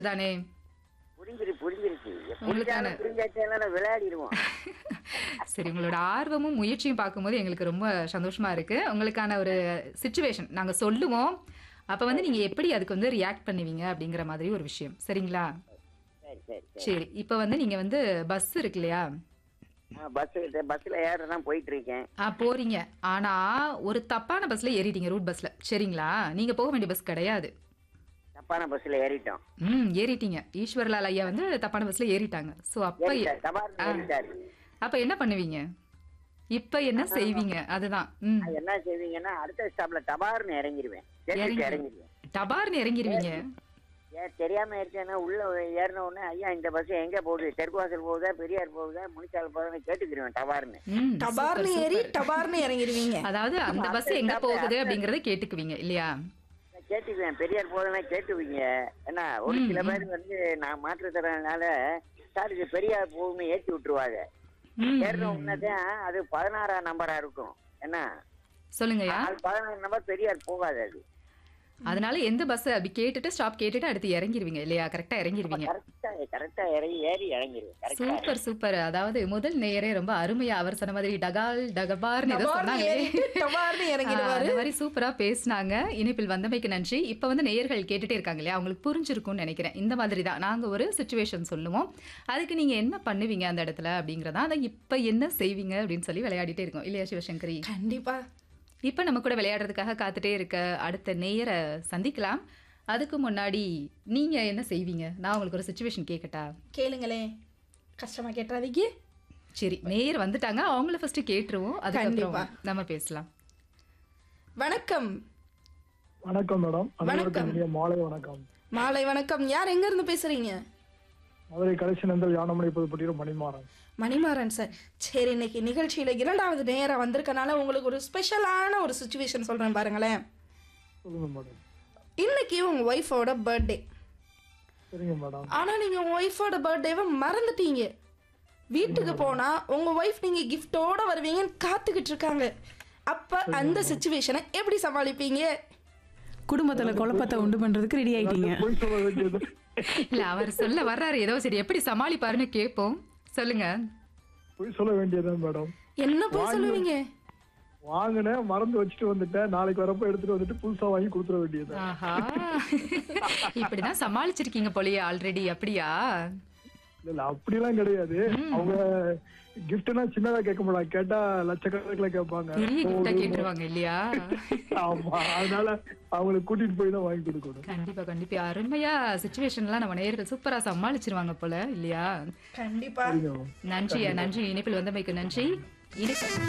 தானே புரிஞ்சிரு புரிஞ்சிருச்சு உங்களுக்கு தானே? புரிஞ்சாலும் புரிஞ்சாச்சும் விளையாடிடுவோம் சரி உங்களோட ஆர்வமும் முயற்சியும் பார்க்கும்போது எங்களுக்கு ரொம்ப சந்தோஷமா இருக்கு உங்களுக்கான ஒரு சுச்சுவேஷன் நாங்க சொல்லுவோம் அப்ப வந்து நீங்க எப்படி அதுக்கு வந்து ரியாக்ட் பண்ணுவீங்க அப்படிங்கிற மாதிரி ஒரு விஷயம் சரிங்களா சரி சரி சரி சரி இப்போ வந்து நீங்க வந்து பஸ் இருக்கு இல்லையா பஸ் பஸ்ல ஏறதான் போயிட்டு இருக்கேன் ஆ போறீங்க ஆனா ஒரு தப்பான பஸ்ல ஏறிட்டீங்க ரூட் பஸ்ல சரிங்களா நீங்க போக வேண்டிய பஸ் கிடையாது தப்பான பஸ்ல ஏறிட்டோம் ம் ஏறிட்டீங்க ஈஸ்வரலால் ஐயா வந்து தப்பான பஸ்ல ஏறிட்டாங்க ஸோ அப்ப ஏறிட்டாரு, தபார்னு ஏறிட்டாரு அப்ப என்ன பண்ணுவீங்க இப்ப என்ன செய்வீங்க அதுதான் ம் நான் என்ன செய்வீங்கன்னா அடுத்த ஸ்டாப்ல தபார்னு இறங்கிருவேன் கேட்டுட்டு இறங்கி- இறங்கிருவேன் டபார்னு இறங்கிருவீங்க ஏன் தெரியாம இருக்கேன்னா உள்ள ஏறின உடனே ஐயா இந்த பஸ் எங்க போகுது தெற்கு வாசல் போகுதா பெரியார் போகுதா முனிச்சால் போகுதான்னு கேட்டுக்கிருவேன் தபார்னு ம் டபார்னு சூப்பர், ஏறி சூப்பர். டபார்னு இறங்கிடுவீங்க அதாவது அந்த பஸ் எங்க போகுது அப்படிங்கறத கேட்டுக்குவீங்க இல்லையா நான் கேட்டுக்குவேன் பெரியார் போகுதுன்னா கேட்டுவீங்க ஏன்னா ஒரு ம், சில ம். பேர் வந்து நான் மாற்றுத்திறனால சார் இது பெரியார் போகும்னு ஏற்றி விட்டுருவாங்க ம், ஏறின ம். உடனே தான் அது பதினாறாம் நம்பரா இருக்கும் என்ன சொல்லுங்கய்யா அது பதினாறு நம்பர் பெரியார் போகாது அது அதனால எந்த பஸ் அப்படி கேட்டுட்டு ஸ்டாப் கேட்டுட்டு அடுத்து இறங்கிருவீங்க இல்லையா கரெக்டா இறங்கிருவீங்க கரெக்டா கரெக்டா இறங்கி ஏறி இறங்கிடுவேன் கரெக்டா சூப்பர் சூப்பர் அதாவது முதல் நேயரே ரொம்ப அருமையா அவர் சொன்ன மாதிரி டகால் டகபார்னு ஏதோ டபார்னு சொன்னாங்களே ஏறிட்டு டபார்னு ஆ, இறங்கிடுவாரு அந்த மாதிரி சூப்பரா பேசுனாங்க இணைப்பில் வந்தமைக்கு நன்றி இப்ப வந்து நேயர்கள் கேட்டுட்டே இருக்காங்க இல்லையா அவங்களுக்கு புரிஞ்சிருக்கும்னு நினைக்கிறேன் இந்த மாதிரி தான் நாங்க ஒரு சுச்சுவேஷன் சொல்லுவோம் அதுக்கு நீங்க என்ன பண்ணுவீங்க அந்த இடத்துல அப்படிங்கறதா அதை இப்ப என்ன செய்வீங்க அப்படின்னு சொல்லி விளையாடிட்டே இருக்கோம் இல்லையா சிவசங்கரி கண்டிப்பா இப்ப நம்ம கூட விளையாடுறதுக்காக காத்துட்டே இருக்க அடுத்த நேயரை சந்திக்கலாம் அதுக்கு முன்னாடி நீங்க என்ன செய்வீங்க நான் உங்களுக்கு ஒரு சுச்சுவேஷன் கேட்கட்டா கேளுங்களேன் கஷ்டமா கேட்டுறாதீங்க சரி நேயர் வந்துட்டாங்க அவங்கள ஃபர்ஸ்ட் கேட்டுருவோம் அதுக்கப்புறம் கண்டிப்பா. நம்ம பேசலாம் வணக்கம் வணக்கம் மேடம் வணக்கம். அனைவருக்கும் இனிய மாலை வணக்கம் மாலை வணக்கம் யார் எங்க இருந்து பேசுறீங்க மதுரை கடைசி நந்தல் யானமணி புதுப்பட்டியில் மணிமாறன் மணிமாறன் சார் சரி இன்னைக்கு நிகழ்ச்சியில இரண்டாவது நேரம் வந்திருக்கனால உங்களுக்கு ஒரு ஸ்பெஷலான ஒரு சுச்சுவேஷன் சொல்றேன் பாருங்களேன் சொல்லுங்க மேடம் இன்னைக்கு உங்க ஒய்ஃபோட பர்த்டே சரிங்க மேடம் ஆனா நீங்க உங்க ஒய்ஃபோட பர்த்டேவை மறந்துட்டீங்க வீட்டுக்கு போனா உங்க ஒய்ஃப் நீங்க கிஃப்டோட வருவீங்கன்னு காத்துக்கிட்டு இருக்காங்க அப்ப அந்த சுச்சுவேஷனை எப்படி சமாளிப்பீங்க குடும்பத்துல குழப்பத்தை உண்டு பண்றதுக்கு ரெடி ஆயிட்டீங்க பொய் சொல்ல வேண்டியது இல்ல அவர் சொல்ல வர்றாரு ஏதோ சரி எப்படி சமாளிப்பாருன்னு கேட்போம் சொல்லுங்க பொய் சொல்ல வேண்டியது மேடம் என்ன போய் சொல்லுவீங்க வாங்கினேன் மறந்து வச்சுட்டு வந்துட்டேன் நாளைக்கு வரப்ப எடுத்துட்டு வந்துட்டு புதுசா வாங்கி கொடுத்துட வேண்டியது ஆஹா இப்படிதான் சமாளிச்சிருக்கீங்க போலயே ஆல்ரெடி அப்படியா இல்ல இல்ல அப்படிலாம் கிடையாது அவங்க கிஃப்ட்னா சின்னதா கேட்க மாட்டாங்க கேட்டா லட்சக்கணக்கில் கேட்பாங்க பெரிய கிஃப்டா கேட்டுருவாங்க இல்லையா ஆமா அதனால அவங்களுக்கு கூட்டிட்டு போய் தான் வாங்கி கொடுக்கணும் கண்டிப்பா கண்டிப்பா அருமையா சுச்சுவேஷன்லாம் நம்ம நேயர்கள் சூப்பரா சமாளிச்சிருவாங்க போல இல்லையா கண்டிப்பா சரிங்க நன்றி நன்றி இணைப்பில் வந்தமைக்கு நன்றி இணைப்பு